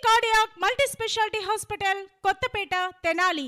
cardiac multi speciality hospital Kothapeta Tenali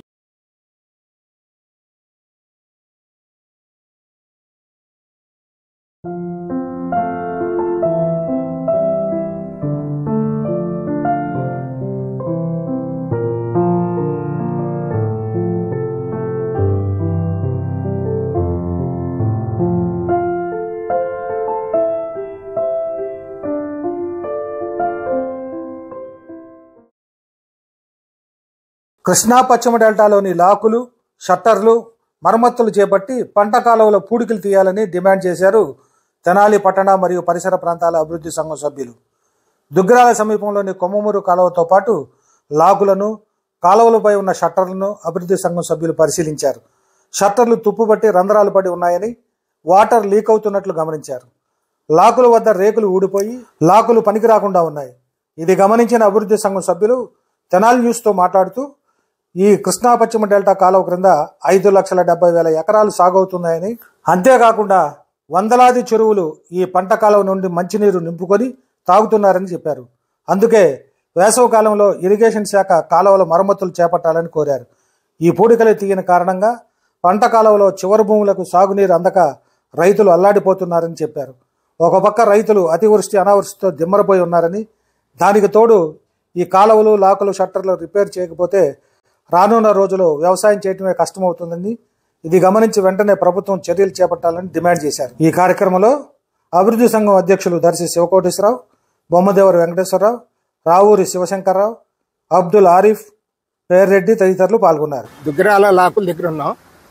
Krishna పశ్చిమ డెల్టాలోని లాకులు షట్టర్లు మరమ్మతులు చేపట్టి పంట కాలువల పూడికలు తీయాలని డిమాండ్ చేశారు తెనాలి పట్టణ మరియు పరిసర ప్రాంతాల అభివృద్ధి సంఘం సభ్యులు దుగ్గరాల సమీపంలోని కొమ్మమూరు కాలువతో పాటు లాకులను కాలువలపై ఉన్న షట్టర్లను అభివృద్ధి సంఘం సభ్యులు పరిశీలించారు షట్టర్లు తుప్పుబట్టి రంధ్రాలు పడి ఉన్నాయని వాటర్ లీక్ అవుతున్నట్లు గమనించారు లాకుల వద్ద రేకులు ఊడిపోయి లాకులు పనికి రాకుండా ఉన్నాయి ఇది గమనించిన అభివృద్ధి సంఘం సభ్యులు తెనాలి న్యూస్తో మాట్లాడుతూ ఈ కృష్ణా పశ్చిమ డెల్టా కాలువ క్రింద ఐదు లక్షల డెబ్బై వేల ఎకరాలు సాగవుతున్నాయని అంతేకాకుండా వందలాది చెరువులు ఈ పంట కాలువ నుండి మంచినీరు నింపుకొని తాగుతున్నారని చెప్పారు అందుకే వేసవ కాలంలో ఇరిగేషన్ శాఖ కాలువల మరమ్మతులు చేపట్టాలని కోరారు ఈ పూడికలు తీయని కారణంగా పంట కాలువలో చివరి భూములకు సాగునీరు అందక రైతులు అల్లాడిపోతున్నారని చెప్పారు ఒక పక్క రైతులు అతివృష్టి అనావృష్టితో దిమ్మరపోయి ఉన్నారని దానికి తోడు ఈ కాలువలు లాకులు షట్టర్లు రిపేర్ చేయకపోతే రానున్న రోజుల్లో వ్యవసాయం చేయటమే కష్టమవుతుందని ఇది గమనించి వెంటనే ప్రభుత్వం చర్యలు చేపట్టాలని డిమాండ్ చేశారు ఈ కార్యక్రమంలో అభివృద్ధి సంఘం అధ్యక్షులు దర్శి శివకోటేశ్వరరావు బొమ్మదేవరి వెంకటేశ్వరరావు రావూరి శివశంకర్రావు అబ్దుల్ ఆరిఫ్ పేర్రెడ్డి తదితరులు పాల్గొన్నారు దుగ్గరాల లాకుల దగ్గర ఉన్నాం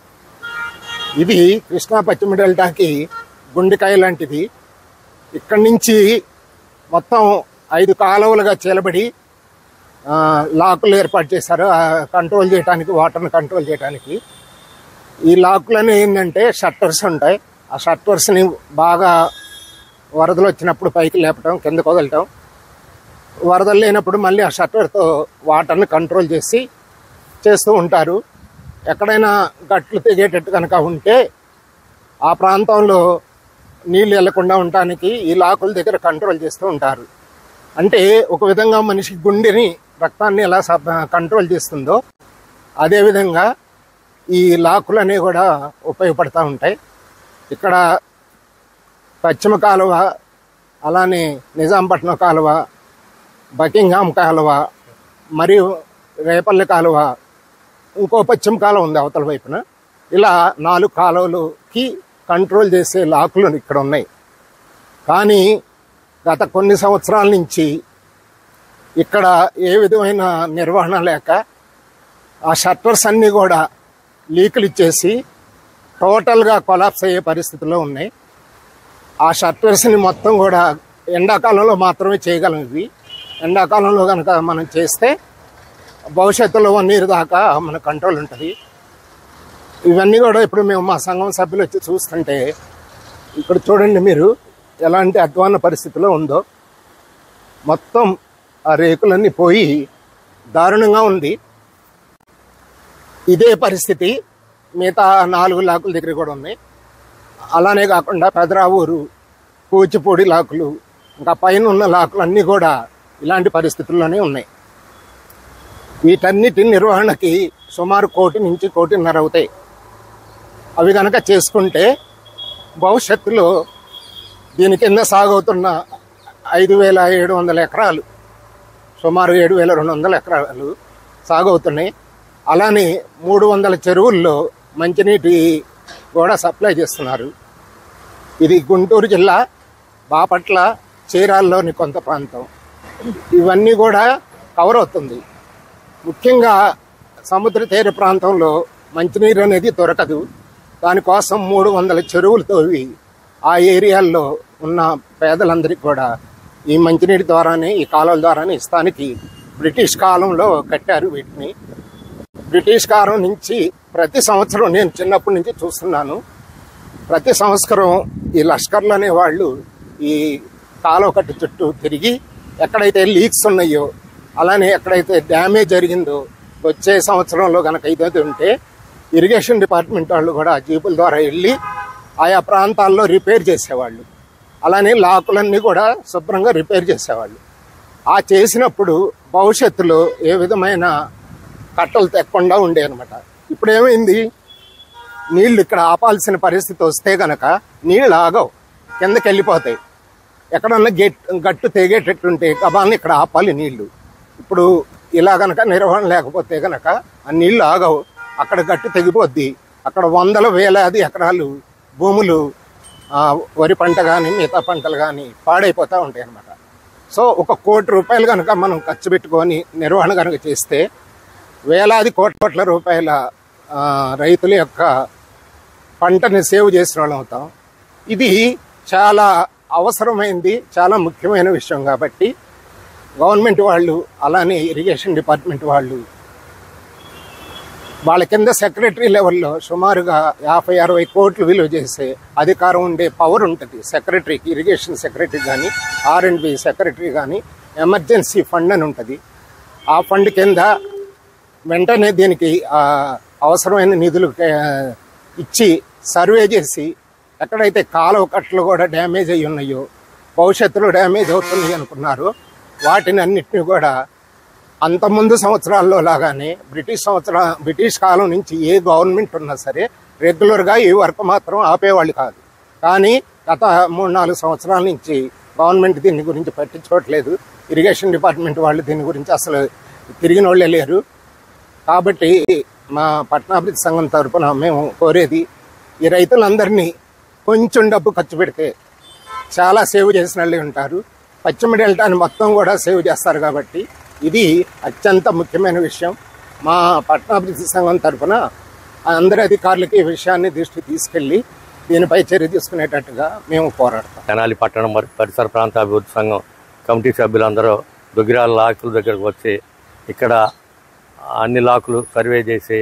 ఇది కృష్ణా పశ్చిమ డెల్టాకి గుండెకాయ లాంటిది ఇక్కడి నుంచి మొత్తం ఐదు కాలువలుగా చీలబడి ఆ, లాకులు ఏర్పాటు చేశారు ఆ, కంట్రోల్ చేయడానికి వాటర్ని కంట్రోల్ చేయడానికి ఈ లాకులని ఏంటంటే షట్టర్స్ ఉంటాయి ఆ షట్టర్స్ని బాగా వరదలు వచ్చినప్పుడు పైకి లేపటం కిందకు వదలటం వరదలు లేనప్పుడు మళ్ళీ ఆ షట్టర్తో వాటర్ని కంట్రోల్ చేసి చేస్తూ ఉంటారు ఎక్కడైనా గట్లు తెగేటట్టు కనుక ఉంటే ఆ ప్రాంతంలో నీళ్ళు వెళ్లకుండా ఉండటానికి ఈ లాకుల దగ్గర కంట్రోల్ చేస్తూ ఉంటారు అంటే ఒక విధంగా మనిషి గుండెని రక్తాన్ని ఎలా సబ్- కంట్రోల్ చేస్తుందో అదేవిధంగా ఈ లాకులు అనేవి కూడా ఉపయోగపడతా ఉంటాయి ఇక్కడ పశ్చిమ కాలువ అలానే నిజాంపట్నం కాలువ బకింగ్హామ్ కాలువ మరియు రేపల్లి కాలువ ఇంకో పశ్చిమ కాలువ ఉంది అవతల వైపున ఇలా నాలుగు కాలువలకి కంట్రోల్ చేసే లాకులు ఇక్కడ ఉన్నాయి కానీ గత కొన్ని సంవత్సరాల నుంచి ఇక్కడ ఏ విధమైన నిర్వహణ లేక ఆ షట్టర్స్ అన్నీ కూడా లీకులు ఇచ్చేసి టోటల్గా కొలాప్స్ అయ్యే పరిస్థితిలో ఉన్నాయి ఆ షట్టర్స్ని మొత్తం కూడా ఎండాకాలంలో మాత్రమే చేయగలం ఇవి ఎండాకాలంలో కనుక మనం చేస్తే భవిష్యత్తులో వన్ ఇయర్ దాకా మన కంట్రోల్ ఉంటుంది ఇవన్నీ కూడా ఇప్పుడు మేము మా సంఘం సభ్యులు వచ్చి చూస్తుంటే ఇక్కడ చూడండి మీరు ఎలాంటి అధ్వాన పరిస్థితిలో ఉందో మొత్తం ఆ రేకులన్నీ పోయి దారుణంగా ఉంది ఇదే పరిస్థితి మిగతా నాలుగు లాకుల దగ్గర కూడా ఉన్నాయి అలానే కాకుండా పెదరావూరు కూచిపూడి లాకులు ఇంకా పైన ఉన్న లాకులు అన్నీ కూడా ఇలాంటి పరిస్థితుల్లోనే ఉన్నాయి వీటన్నిటి నిర్వహణకి సుమారు కోటి నుంచి కోటిన్నర అవుతాయి అవి కనుక చేసుకుంటే భవిష్యత్తులో దీని కింద సాగవుతున్న ఐదు వేల ఏడు వందల ఎకరాలు సుమారు ఏడు వేల రెండు వందల ఎకరాలు సాగవుతున్నాయి అలానే మూడు వందల చెరువుల్లో మంచినీటి కూడా సప్లై చేస్తున్నారు ఇది గుంటూరు జిల్లా బాపట్ల చీరాల్లోని కొంత ప్రాంతం ఇవన్నీ కూడా కవర్ అవుతుంది ముఖ్యంగా సముద్ర తీర ప్రాంతంలో మంచినీరు అనేది దొరకదు దానికోసం మూడు వందల చెరువులు తోవి ఆ ఏరియాల్లో ఉన్న పేదలందరికీ కూడా ఈ మంచినీటి ద్వారానే ఈ కాలువల ద్వారానే ఇస్తానికి బ్రిటిష్ కాలంలో కట్టారు వీటిని బ్రిటిష్ కాలం నుంచి ప్రతి సంవత్సరం నేను చిన్నప్పటి నుంచి చూస్తున్నాను ప్రతి సంవత్సరం ఈ లష్కర్లు అనే వాళ్ళు ఈ కాలువ కట్టు చుట్టూ తిరిగి ఎక్కడైతే లీక్స్ ఉన్నాయో అలానే ఎక్కడైతే డ్యామేజ్ జరిగిందో వచ్చే సంవత్సరంలో కనుక ఇదైతే ఉంటే ఇరిగేషన్ డిపార్ట్మెంట్ వాళ్ళు కూడా జీపుల ద్వారా వెళ్ళి ఆయా ప్రాంతాల్లో రిపేర్ చేసేవాళ్ళు అలానే లాకులన్నీ కూడా శుభ్రంగా రిపేర్ చేసేవాళ్ళు ఆ చేసినప్పుడు భవిష్యత్తులో ఏ విధమైన కట్టలు తెక్కకుండా ఉండే అనమాట ఇప్పుడు ఏమైంది నీళ్లు ఇక్కడ ఆపాల్సిన పరిస్థితి వస్తే గనక నీళ్ళు ఆగవు కిందకి వెళ్ళిపోతాయి ఎక్కడన్నా గెట్ గట్టు తెగేటట్టుంటే కబాన్ని ఇక్కడ ఆపాలి నీళ్లు ఇప్పుడు ఇలా గనక నిర్వహణ లేకపోతే గనక ఆ నీళ్లు ఆగవు అక్కడ గట్టు తెగిపోద్ది అక్కడ వందల వేలాది ఎకరాలు భూములు ఆ, వరి పంట కానీ మిగతా పంటలు కానీ పాడైపోతూ ఉంటాయి అన్నమాట సో ఒక కోటి రూపాయలు కనుక మనం ఖర్చు పెట్టుకొని నిర్వహణ కనుక చేస్తే వేలాది కోట్ల రూపాయల ఆ, రైతుల యొక్క పంటని సేవ్ చేసిన వాళ్ళం అవుతాం ఇది చాలా అవసరమైంది చాలా ముఖ్యమైన విషయం కాబట్టి గవర్నమెంట్ వాళ్ళు అలానే ఇరిగేషన్ డిపార్ట్మెంట్ వాళ్ళు వాళ్ళ కింద సెక్రటరీ లెవెల్లో సుమారుగా యాభై అరవై కోట్లు విలువ చేసే అధికారం ఉండే పవర్ ఉంటుంది సెక్రటరీకి ఇరిగేషన్ సెక్రటరీ కానీ ఆర్ అండ్ బి సెక్రటరీ కానీ ఎమర్జెన్సీ ఫండ్ అని ఉంటుంది ఆ ఫండ్ కింద వెంటనే దీనికి ఆ, అవసరమైన నిధులు ఆ, ఇచ్చి సర్వే చేసి ఎక్కడైతే కాలువ కట్టలు కూడా డ్యామేజ్ అయి ఉన్నాయో భవిష్యత్తులో డ్యామేజ్ అవుతున్నాయి అనుకున్నారు వాటిని అన్నిటిని కూడా అంతకుముందు సంవత్సరాల్లో లాగానే బ్రిటిష్ సంవత్సర బ్రిటిష్ కాలం నుంచి ఏ గవర్నమెంట్ ఉన్నా సరే రెగ్యులర్గా ఈ వర్క్ మాత్రం ఆపేవాళ్ళు కాదు కానీ గత మూడు నాలుగు సంవత్సరాల నుంచి గవర్నమెంట్ దీని గురించి పట్టించుకోవట్లేదు ఇరిగేషన్ డిపార్ట్మెంట్ వాళ్ళు దీని గురించి అసలు తిరిగిన వాళ్ళే లేరు కాబట్టి మా పట్టణాభివృద్ధి సంఘం తరపున మేము కోరేది ఈ రైతులందరినీ కొంచెం డబ్బు ఖర్చు పెడితే చాలా సేవ్ చేసిన వాళ్ళే ఉంటారు పశ్చిమ డెల్టాని మొత్తం కూడా సేవ్ చేస్తారు కాబట్టి ఇది అత్యంత ముఖ్యమైన విషయం మా పట్టణాభివృద్ధి సంఘం తరపున అందరి అధికారులకి ఈ విషయాన్ని దృష్టికి తీసుకెళ్ళి దీనిపై చర్య తీసుకునేటట్టుగా మేము పోరాడతాం తెనాలి పట్టణం మరి పరిసర ప్రాంత అభివృద్ధి సంఘం కమిటీ సభ్యులందరూ దుగ్గిరాల లాకుల దగ్గరకు వచ్చి ఇక్కడ అన్ని లాకులు సర్వే చేసి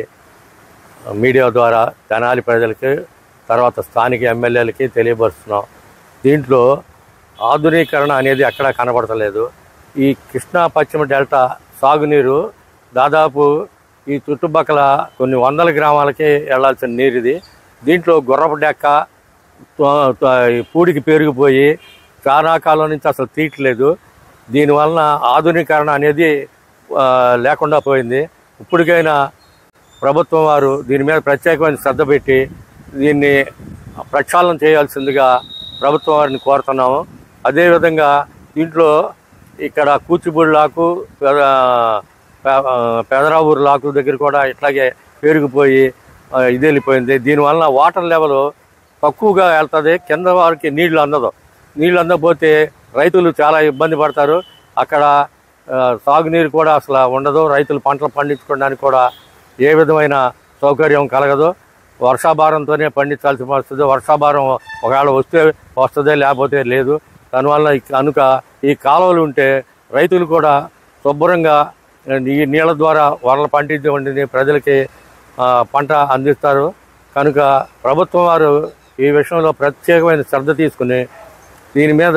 మీడియా ద్వారా తెనాలి ప్రజలకి తర్వాత స్థానిక ఎమ్మెల్యేలకి తెలియపరుస్తున్నాం దీంట్లో ఆధునీకరణ అనేది ఎక్కడా కనబడతలేదు ఈ కృష్ణా పశ్చిమ డెల్టా సాగునీరు దాదాపు ఈ చుట్టుపక్కల కొన్ని వందల గ్రామాలకి వెళ్లాల్సిన నీరు ఇది దీంట్లో గుర్రపు డెక్క తో- తో- ఈ పూడికి పెరిగిపోయి చాలా కాలం నుంచి అసలు తీయట్లేదు దీనివలన ఆధునీకరణ అనేది ఆ, లేకుండా పోయింది ఇప్పటికైనా ప్రభుత్వం వారు దీని మీద ప్రత్యేకమైన శ్రద్ధ పెట్టి దీన్ని ప్రక్షాళన చేయాల్సిందిగా ప్రభుత్వం వారిని కోరుతున్నాము అదేవిధంగా దీంట్లో ఇక్కడ కూచిపూడి లాకు పెద- పె- పెదరావూరు లాకు దగ్గర కూడా ఇట్లాగే పెరిగిపోయి ఆ, ఇది వెళ్ళిపోయింది దీనివలన వాటర్ లెవెల్ తక్కువగా వెళ్తుంది కింద వారికి నీళ్లు అందదు నీళ్లు అందకపోతే రైతులు చాలా ఇబ్బంది పడతారు అక్కడ ఆ, సాగునీరు కూడా అసలు ఉండదు రైతులు పంటలు పండించుకోవడానికి కూడా ఏ విధమైన సౌకర్యం కలగదు వర్షాభారంతోనే పండించాల్సి వస్తుంది వర్షాభారం ఒకవేళ వస్తే వస్తుందే లేకపోతే లేదు దానివల్ల ఈ కనుక ఈ కాలువలు ఉంటే రైతులు కూడా శుభ్రంగా ఈ నీళ్ళ ద్వారా వరలు పండించే ప్రజలకి ఆ, పంట అందిస్తారు కనుక ప్రభుత్వం వారు ఈ విషయంలో ప్రత్యేకమైన శ్రద్ధ తీసుకుని దీని మీద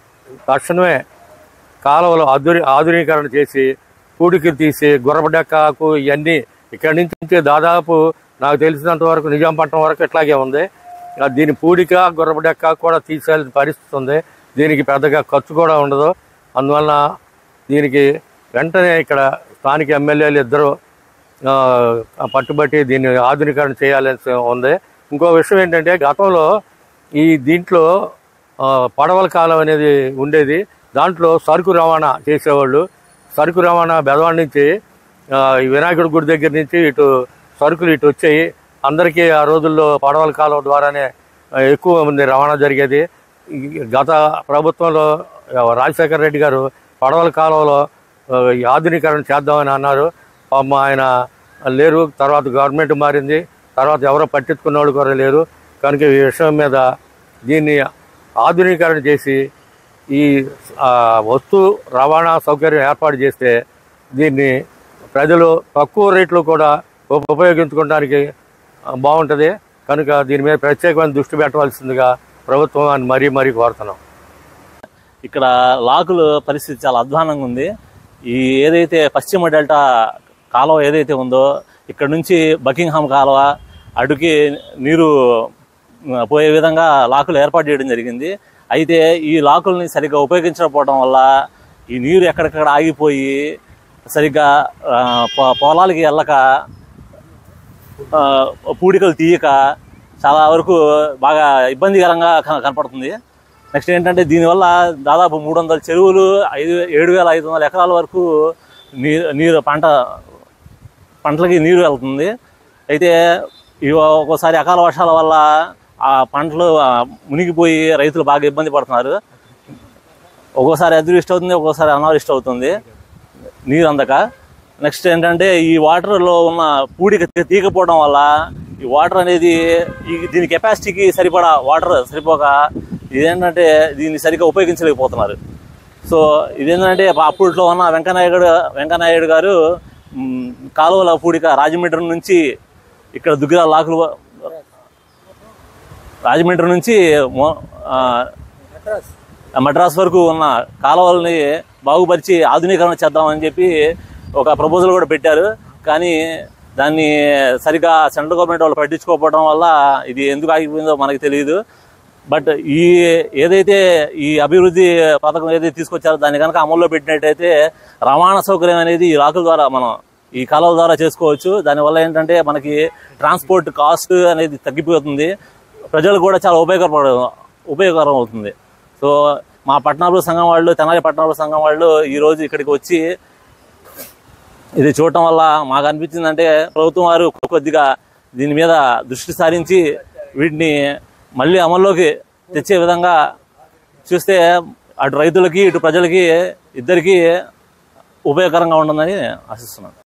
తక్షణమే కాలువలు ఆధుని ఆధునీకరణ చేసి పూడికి తీసి గుర్రబడెక్కకు ఇవన్నీ ఇక్కడి నుంచి దాదాపు నాకు తెలిసినంత వరకు నిజాంపట్నం వరకు ఇట్లాగే ఉంది ఆ దీని పూడిక గుర్రబడెక్క కూడా తీసేయాల్సిన పరిస్థితి ఉంది దీనికి పెద్దగా ఖర్చు కూడా ఉండదు అందువలన దీనికి వెంటనే ఇక్కడ స్థానిక ఎమ్మెల్యేలు ఇద్దరు ఆ, పట్టుబట్టి దీన్ని ఆధునీకరణ చేయాలని ఉంది ఇంకో విషయం ఏంటంటే గతంలో ఈ దీంట్లో ఆ, పడవల కాలం అనేది ఉండేది దాంట్లో సరుకు రవాణా చేసేవాళ్ళు సరుకు రవాణా బెదవాడ నుంచి ఆ, ఈ వినాయకుడి గుడి దగ్గర నుంచి ఇటు సరుకులు ఇటు వచ్చాయి అందరికీ ఆ రోజుల్లో పడవల కాలం ద్వారానే ఆ, ఎక్కువ మంది రవాణా జరిగేది ఈ గత ప్రభుత్వంలో ఆ, రాజశేఖర రెడ్డి గారు పడవల కాలంలో ఆ, ఈ ఆధునీకరణ చేద్దామని అన్నారు పాపం ఆయన లేరు తర్వాత గవర్నమెంట్ మారింది తర్వాత ఎవరో పట్టించుకున్న వాళ్ళు కూడా లేరు కనుక ఈ విషయం మీద దీన్ని ఆధునీకరణ చేసి ఈ ఆ, వస్తు రవాణా సౌకర్యం ఏర్పాటు చేస్తే దీన్ని ప్రజలు తక్కువ రేట్లో కూడా ఉప- ఉపయోగించుకోవడానికి ఆ, బాగుంటుంది కనుక దీని మీద ప్రత్యేకమైన దృష్టి పెట్టవలసిందిగా ప్రభుత్వాన్ని మరీ మరీ కోరుతున్నాం ఇక్కడ లాకుల పరిస్థితి చాలా అధ్వానంగా ఉంది ఈ ఏదైతే పశ్చిమ డెల్టా కాలువ ఏదైతే ఉందో ఇక్కడ నుంచి బకింగ్హామ్ కాలువ అడుకి నీరు ఉమ్, పోయే విధంగా లాకులు ఏర్పాటు చేయడం జరిగింది అయితే ఈ లాకుల్ని సరిగ్గా ఉపయోగించకపోవడం వల్ల ఈ నీరు ఎక్కడెక్కడ ఆగిపోయి సరిగ్గా ఆ, పొ- పొలాలకి వెళ్ళక ఆ, పూడికలు తీయక చాలా వరకు బాగా ఇబ్బందికరంగా క- కనపడుతుంది నెక్స్ట్ ఏంటంటే దీనివల్ల దాదాపు మూడు వందల చెరువులు ఐదు ఏడు వేల ఐదు వందల ఎకరాల వరకు నీరు నీరు పంట పంటలకి నీరు వెళ్తుంది అయితే ఇవి ఒక్కోసారి అకాల వర్షాల వల్ల ఆ పంటలు ఆ, మునిగిపోయి రైతులు బాగా ఇబ్బంది పడుతున్నారు ఒక్కోసారి అదృష్టి అవుతుంది ఒక్కోసారి అనావృష్టి అవుతుంది నీరు అందక నెక్స్ట్ ఏంటంటే ఈ వాటర్లో ఉన్న పూడిక తీ- తీయకపోవడం వల్ల ఈ వాటర్ అనేది ఈ దీని కెపాసిటీకి సరిపడా వాటర్ సరిపోక ఇదేంటంటే దీన్ని సరిగ్గా ఉపయోగించలేకపోతున్నారు సో ఇదేంటంటే అప్పట్లో ఉన్న వెంకనాయుడు వెంకనాయుడు గారు మ్, కాలువల పూడిక రాజమండ్రి నుంచి ఇక్కడ దుగ్గిరాల లాకులు రాజమండ్రి నుంచి మో- ఆ, మద్రాస్ వరకు ఉన్న కాలువల్ని బాగుపరిచి ఆధునీకరణ చేద్దామని చెప్పి ఒక ప్రపోజల్ కూడా పెట్టారు కానీ దాన్ని సరిగా సెంట్రల్ గవర్నమెంట్ వాళ్ళు పట్టించుకోకపోవడం వల్ల ఇది ఎందుకు ఆగిపోయిందో మనకి తెలియదు బట్ ఈ ఏదైతే ఈ అభివృద్ధి పథకం ఏదైతే తీసుకొచ్చారో దాన్ని కనుక అమల్లో పెట్టినట్టయితే రవాణా సౌకర్యం అనేది ఈ రాకుల ద్వారా మనం ఈ కాలువల ద్వారా చేసుకోవచ్చు దానివల్ల ఏంటంటే మనకి ట్రాన్స్పోర్ట్ కాస్ట్ అనేది తగ్గిపోతుంది ప్రజలకు కూడా చాలా ఉపయోగపడ ఉపయోగకరం అవుతుంది సో మా పట్టణాభివృద్ధి సంఘం వాళ్ళు తెనాలి పట్టణాభివృద్ధి సంఘం వాళ్ళు ఈ రోజు ఇక్కడికి వచ్చి ఇది చూడటం వల్ల మాకు అనిపించిందంటే ప్రభుత్వం వారు కొద్దిగా దీని మీద దృష్టి సారించి వీటిని మళ్ళీ అమల్లోకి తెచ్చే విధంగా చూస్తే అటు రైతులకి ఇటు ప్రజలకి ఇద్దరికీ ఉపయోగకరంగా ఉంటుందని ఆశిస్తున్నాను